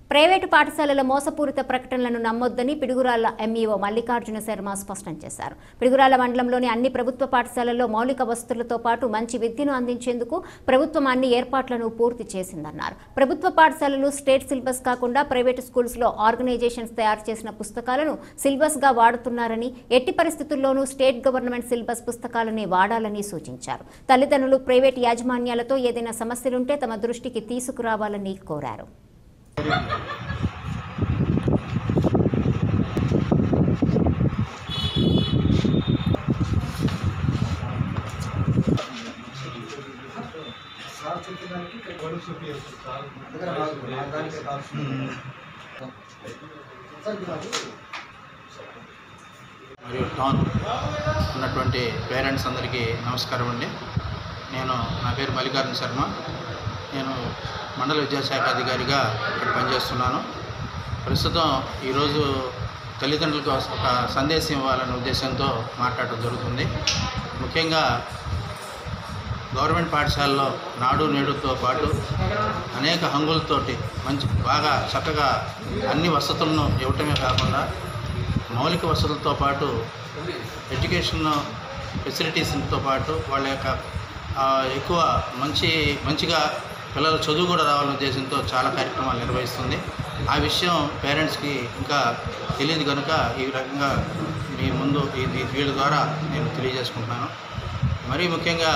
private పాఠశాలల మోసపూరిత ప్రకటనలను నమ్మొద్దని పిడుగురాళ్ల ఎంఈఓ మల్లికార్జున శర్మ స్పష్టం చేశారు పిడుగురాళ్ల మండలంలోని అన్ని ప్రభుత్వ పాఠశాలల్లో మౌలిక వసతులతో పాటు మంచి విద్యను అందించేందుకు ప్రభుత్వం అన్ని ఏర్పాట్లను పూర్తి చేసిందన్నారు ప్రభుత్వ పాఠశాలలు స్టేట్ సిలబస్ కాకుండా ప్రైవేటు స్కూల్స్ లో ఆర్గనైజేషన్స్ తయారు చేసిన పుస్తకాలను సిలబస్ గా వాడుతున్నారని ఎట్టి పరిస్థితుల్లోనూ స్టేట్ గవర్నమెంట్ సిలబస్ పుస్తకాలనే వాడాలని సూచించారు తల్లిదండ్రులు ప్రైవేటు యాజమాన్యాలతో ఏదైనా సమస్యలుంటే తమ దృష్టికి తీసుకురావాలని కోరారు మరియు టౌన్ ఉన్నటువంటి పేరెంట్స్ అందరికీ నమస్కారం అండి నేను నా పేరు మల్లికార్జున శర్మ నేను మండల విద్యాశాఖ అధికారిగా ఇక్కడ పనిచేస్తున్నాను ప్రస్తుతం ఈరోజు తల్లిదండ్రులకు ఒక సందేశం ఇవ్వాలనే ఉద్దేశంతో మాట్లాడటం జరుగుతుంది ముఖ్యంగా గవర్నమెంట్ పాఠశాలలో నాడు నేడుతో పాటు అనేక హంగులతోటి మంచి బాగా చక్కగా అన్ని వసతులను ఇవ్వటమే కాకుండా మౌలిక వసతులతో పాటు ఎడ్యుకేషన్ ఫెసిలిటీస్తో పాటు వాళ్ళ యొక్క ఆ, ఎక్కువ మంచి మంచిగా పిల్లల చదువు కూడా రావాలనే ఉద్దేశంతో చాలా కార్యక్రమాలు నిర్వహిస్తుంది ఆ విషయం పేరెంట్స్కి ఇంకా తెలియదు కనుక ఈ రకంగా మీ ముందు ఇది వీళ్ళ ద్వారా నేను తెలియజేసుకుంటున్నాను మరీ ముఖ్యంగా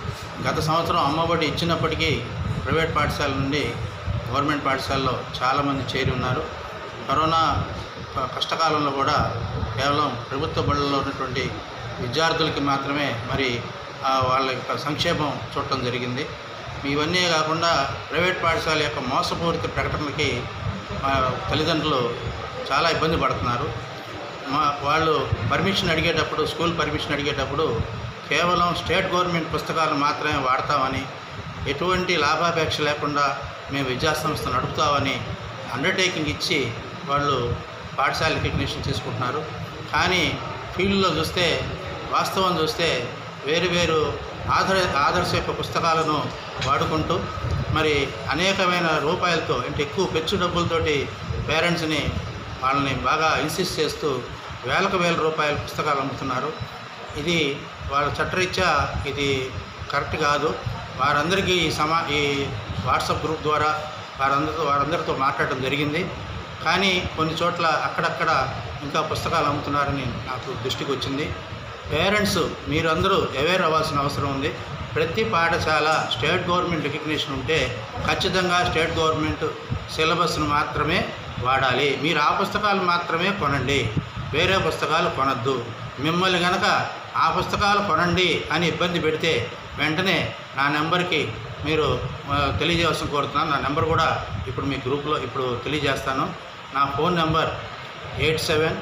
గత సంవత్సరం అమ్మఒడి ఇచ్చినప్పటికీ ప్రైవేట్ పాఠశాల నుండి గవర్నమెంట్ పాఠశాలలో చాలామంది చేరి ఉన్నారు కరోనా క- కష్టకాలంలో కూడా కేవలం ప్రభుత్వ బడుల్లో ఉన్నటువంటి విద్యార్థులకి మాత్రమే మరి ఆ, వాళ్ళ యొక్క సంక్షేమం చూడటం జరిగింది ఇవన్నీ కాకుండా ప్రైవేట్ పాఠశాల యొక్క మోసపూరిత ప్రకటనలకి మా తల్లిదండ్రులు చాలా ఇబ్బంది పడుతున్నారు మా వాళ్ళు పర్మిషన్ అడిగేటప్పుడు స్కూల్ పర్మిషన్ అడిగేటప్పుడు కేవలం స్టేట్ గవర్నమెంట్ పుస్తకాలు మాత్రమే వాడతామని ఎటువంటి లాభాపేక్ష లేకుండా మేము విద్యాసంస్థ నడుపుతామని అండర్టేకింగ్ ఇచ్చి వాళ్ళు పాఠశాల రికగ్నిషన్ తీసుకుంటున్నారు కానీ ఫీల్డ్లో చూస్తే వాస్తవం చూస్తే వేరు వేరు ఆదర్ ఆదర్శ యొక్క పుస్తకాలను వాడుకుంటూ మరి అనేకమైన రూపాయలతో అంటే ఎక్కువ పెచ్చు డబ్బులతోటి పేరెంట్స్ని వాళ్ళని బాగా ఇన్సిస్ట్ చేస్తూ వేలకు వేల రూపాయల పుస్తకాలు అమ్ముతున్నారు ఇది వాళ్ళ చట్టరీత్యా ఇది కరెక్ట్ కాదు వారందరికీ ఈ సమా ఈ వాట్సాప్ గ్రూప్ ద్వారా వారందరితో వారందరితో మాట్లాడటం జరిగింది కానీ కొన్ని చోట్ల అక్కడక్కడ ఇంకా పుస్తకాలు అమ్ముతున్నారని నాకు దృష్టికి వచ్చింది పేరెంట్స్ మీరందరూ అవేర్ అవ్వాల్సిన అవసరం ఉంది ప్రతి పాఠశాల స్టేట్ గవర్నమెంట్ రికగ్నిషన్ ఉంటే ఖచ్చితంగా స్టేట్ గవర్నమెంట్ సిలబస్ను మాత్రమే వాడాలి మీరు ఆ పుస్తకాలు మాత్రమే కొనండి వేరే పుస్తకాలు కొనద్దు మిమ్మల్ని గనక ఆ పుస్తకాలు కొనండి అని ఇబ్బంది పెడితే వెంటనే నా నెంబర్కి మీరు ఆ, తెలియజేయాల్సిన కోరుతున్నాను నా నెంబర్ కూడా ఇప్పుడు మీ గ్రూప్లో ఇప్పుడు తెలియజేస్తాను నా phone number eight seven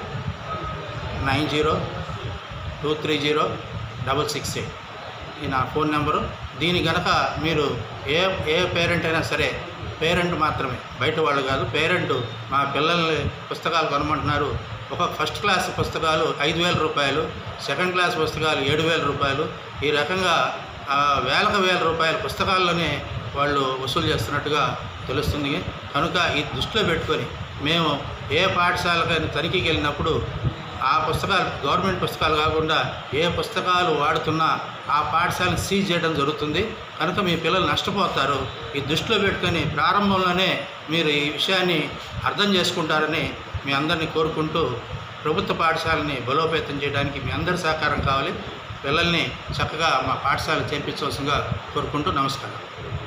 nine zero two three zero double six eight ఇది నా ఫోన్ నెంబరు దీని గనక మీరు ఏ ఏ పేరెంట్ అయినా సరే పేరెంట్ మాత్రమే బయట వాళ్ళు కాదు పేరెంట్ మా పిల్లల్ని పుస్తకాలు కొనమంటున్నారు ఒక ఫస్ట్ క్లాస్ పుస్తకాలు ఐదు వేల రూపాయలు సెకండ్ క్లాస్ పుస్తకాలు ఏడు వేల రూపాయలు ఈ రకంగా ఆ, వేలకు వేల రూపాయల పుస్తకాల్లోనే వాళ్ళు వసూలు చేస్తున్నట్టుగా తెలుస్తుంది కనుక ఈ దృష్టిలో పెట్టుకొని మేము ఏ పాఠశాలకైనా తనిఖీకి వెళ్ళినప్పుడు ఆ పుస్తకాలు గవర్నమెంట్ పుస్తకాలు కాకుండా ఏ పుస్తకాలు వాడుతున్నా ఆ పాఠశాలను సీజ్ చేయడం జరుగుతుంది కనుక మీ పిల్లలు నష్టపోతారు ఈ దృష్టిలో పెట్టుకొని ప్రారంభంలోనే మీరు ఈ విషయాన్ని అర్థం చేసుకుంటారని మీ అందరినీ కోరుకుంటూ ప్రభుత్వ పాఠశాలని బలోపేతం చేయడానికి మీ అందరి సహకారం కావాలి పిల్లల్ని చక్కగా మా పాఠశాల చేర్పించవలసిందిగా కోరుకుంటూ నమస్కారం